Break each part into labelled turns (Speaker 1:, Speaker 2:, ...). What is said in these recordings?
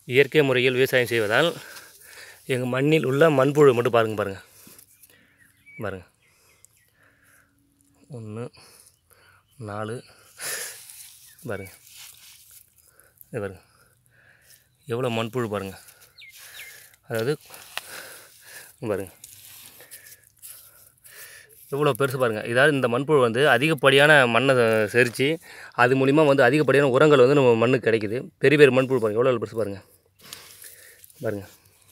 Speaker 1: இயற்கை முறையில் விவசாயம் செய்வதால் எங்கள் மண்ணில் உள்ள மண்புழு மட்டும் பாருங்கள் பாருங்கள் பாருங்கள் ஒன்று நாலு பாருங்கள் இது பாருங்கள் எவ்வளோ மண்புழு பாருங்கள் அதாவது பாருங்கள் எவ்வளோ பெருசு பாருங்கள் இதாவது இந்த மண்புழு வந்து அதிகப்படியான மண்ணை செரித்து அது மூலிமா வந்து அதிகப்படியான உரங்கள் வந்து நம்ம மண்ணுக்கு கிடைக்குது பெரிய பெரிய மண்புழு பாருங்கள் எவ்வளோ பெருசு பாருங்கள் பாருங்கள்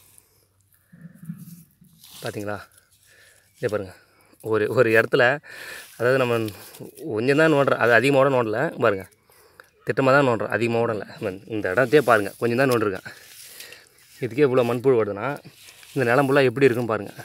Speaker 1: பார்த்தீங்களா இதே பாருங்கள் ஒரு ஒரு இடத்துல அதாவது நம்ம கொஞ்சம் தான் நோண்டுறோம் அது அதிகமாக கூட நோண்டல பாருங்கள் திட்டமாக தான் நோண்டுறோம் அதிகமாக கூட இல்லை இந்த இடத்தையே பாருங்கள் கொஞ்சம் தான் நோண்டிருக்கேன் இதுக்கே இவ்வளோ மண்புழு வருதுன்னா இந்த நிலம் ஃபுல்லாக எப்படி இருக்குன்னு பாருங்கள்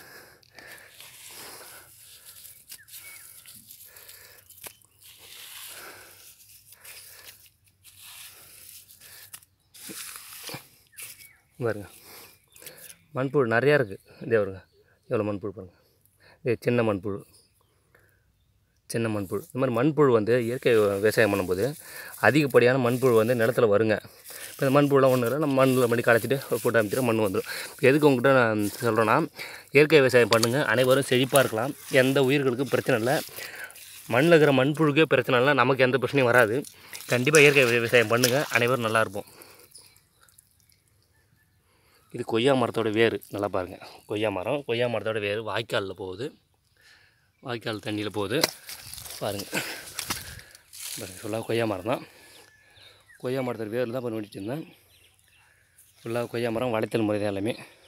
Speaker 1: பாருங்க மண்புழு நிறையா இருக்குது இதே வருங்க எவ்வளோ மண்புழு பாருங்கள் இது சின்ன மண்புழு சின்ன மண்புழு இந்த மாதிரி மண்புழு வந்து இயற்கை விவசாயம் பண்ணும்போது அதிகப்படியான மண்புழு வந்து நிலத்துல வருங்க இப்போ இந்த மண்புழுலாம் ஒன்று இல்லை நம்ம மண்ணில் மணி களைச்சிட்டு போட்டு அமைச்சிட்டு மண் வந்துடும் இப்போ எதுக்கு உங்கள்கிட்ட நான் சொல்கிறேன்னா இயற்கை விவசாயம் பண்ணுங்கள் அனைவரும் செழிப்பாக இருக்கலாம் எந்த உயிர்களுக்கும் பிரச்சனை இல்லை மண்ணில் இருக்கிற மண்புழுக்கே பிரச்சனை இல்லை நமக்கு எந்த பிரச்சனையும் வராது கண்டிப்பாக இயற்கை விவசாயம் பண்ணுங்கள் அனைவரும் நல்லா இருப்போம் இது கொய்யா மரத்தோட வேர் நல்லா பாருங்கள் கொய்யா மரம் கொய்யா மரத்தோட வேர் வாய்க்காலில் போகுது வாய்க்கால் தண்ணியில் போகுது பாருங்கள் பாருங்கள் ஃபுல்லாக கொய்யா மரம் தான் கொய்யா மரத்தோட வேரில் தான் இப்போ நோண்டிட்டு இருந்தேன் ஃபுல்லாக கொய்யா மரம் வளைத்தல் முறை தான் எல்லாமே